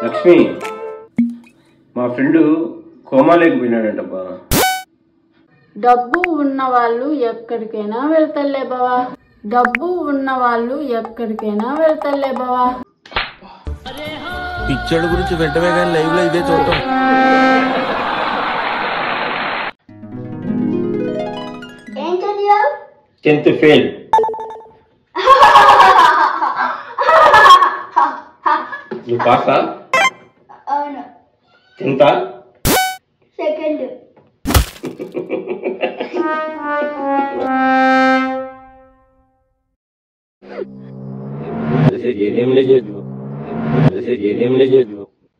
లక్ష్మి మా ఫ్రెండ్ కోమాలోకి పోయినాడంటబ్బా డబ్బు ఉన్న వాళ్ళు ఎక్కడికైనా వెళ్తారులే బావా డబ్బు ఉన్న వాళ్ళు ఎక్కడికైనా వెళ్తారులే బావా పిక్చర్ గురించి వెంటనే కానీ లైవ్ లో ఇదే చూడటం ఏం చదివావు టెన్త్ ఫెయిల్ నువ్వు పాసా అవును టెన్తా సెకండ్ ఏం లేదు ఏం లేదు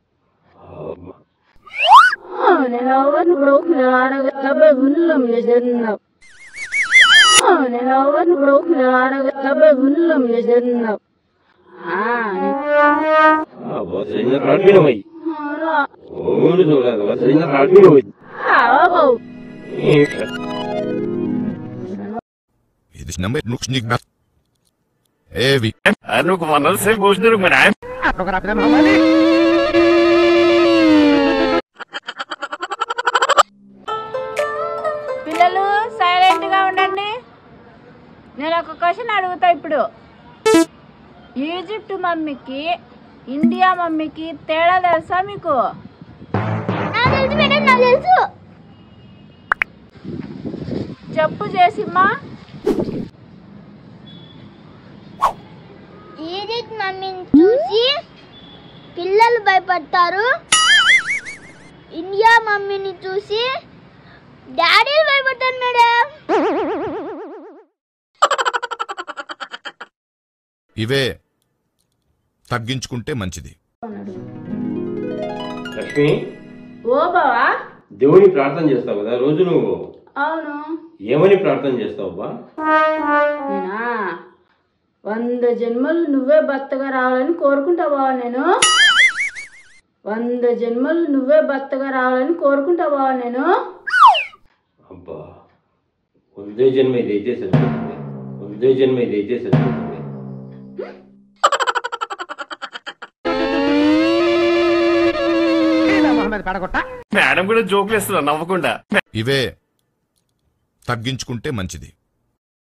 నేను ఎవరిని బ్రోకులు ఆడగలబై ఉన్నం నిజన్నావు నేను ఎవరిని బ్రోకులు ఆడగలబై ఉన్నం నిజన్నావు రాడ్మీనమై ఓడు చూడదు వసైన రాడ్మీనమై బావు Jedes nummer nog niet meer. Heavy. పిల్లలు సైలెంట్ గా ఉండండి నేను ఒక క్వశ్చన్ అడుగుతా ఇప్పుడు ఈజిప్ట్ మమ్మీకి ఇండియా మమ్మీకి తేడా తెలుసా మీకు నాకు తెలుసు మేడం నాకు తెలుసు చెప్పు చేసిమ్మా ఈజిప్ట్ మమ్మీని చూసి పిల్లలు భయపడతారు ఇండియా మమ్మీని చూసి డాడీలు భయపడతారు మేడం ఇవే తగ్గించుకుంటే మంచిది లక్ష్మి ఓ బావా దేవుని ప్రార్థన చేస్తావు కదా రోజు నువ్వు అవును ఏమని ప్రార్థన చేస్తావు బా నేనా వంద జన్మలు నువ్వే భర్తగా రావాలని కోరుకుంటా బావా నేను వంద జన్మలు నువ్వే భర్తగా రావాలని కోరుకుంటా బావా నేను అబ్బా వందే జన్మ ఇదైతే సరిపోతుంది వందే జన్మ ఇదైతే సరిపోతుంది మేడం కూడా జోకులు ఇస్తున్నా నవ్వకుండా ఇవే తగ్గించుకుంటే మంచిది